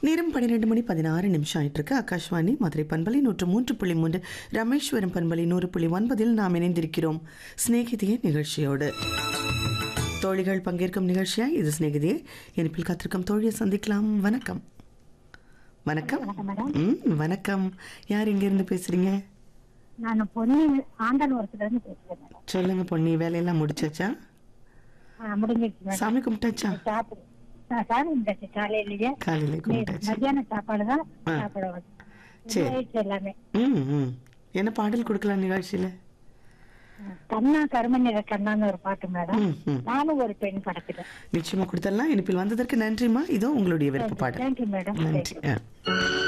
நேரம் பன்னிரெண்டு மணி பதினாறு நிமிஷம் ஆயிட்டிருக்கு ஆகாஷ்வாணி மதுரை பண்பலை நூற்று மூன்று புள்ளி மூன்று ரமேஸ்வரம் பண்பலை நூறு புள்ளி ஒன்பதில் நாம் இணைந்திருக்கிறோம் சிநேகிதிய நிகழ்ச்சியோடு தோழிகள் பங்கேற்கும் நிகழ்ச்சியா இது சிநேகிதியே இனிப்பில் காத்திருக்கும் தோழியை சந்திக்கலாம் வணக்கம் வணக்கம் ம் வணக்கம் யார் இங்கேருந்து பேசுறீங்க நான் பொன்னி ஆண்டனூரத்துல இருந்து பேசுறேன் மேடம் சொல்லுங்க பொண்ணி வேலையெல்லாம் முடிச்சாச்சா ஆ, முடிஞ்சிருச்சு மேடம் சாமி கும்பிட்டாச்சா சாப்பிடு நான் சாப்பிட்டாச்சு காலையிலேயே காலையில கும்பிட்டாச்சு மத்தியான சாப்பாடு தான் ஆ. சாப்பிட வந்து சரி. ஆயிடுச்சு எல்லாமே ம் ம் என்ன பாடல் கொடுக்கலாம் நிகழ்ச்சியில் கண்ணா கருமநிற கண்ணான்னு ஒரு பாட்டு மேடம் ம் ம் நானும் ஒரு பெண் படத்துல நிச்சயமா கொடுத்துடலாம் இனிப்பில் வந்ததற்கு நன்றிம்மா இதோ உங்களுடைய விருப்ப பாடல் தேங்க்யூ மேடம் நன்றி ஆ.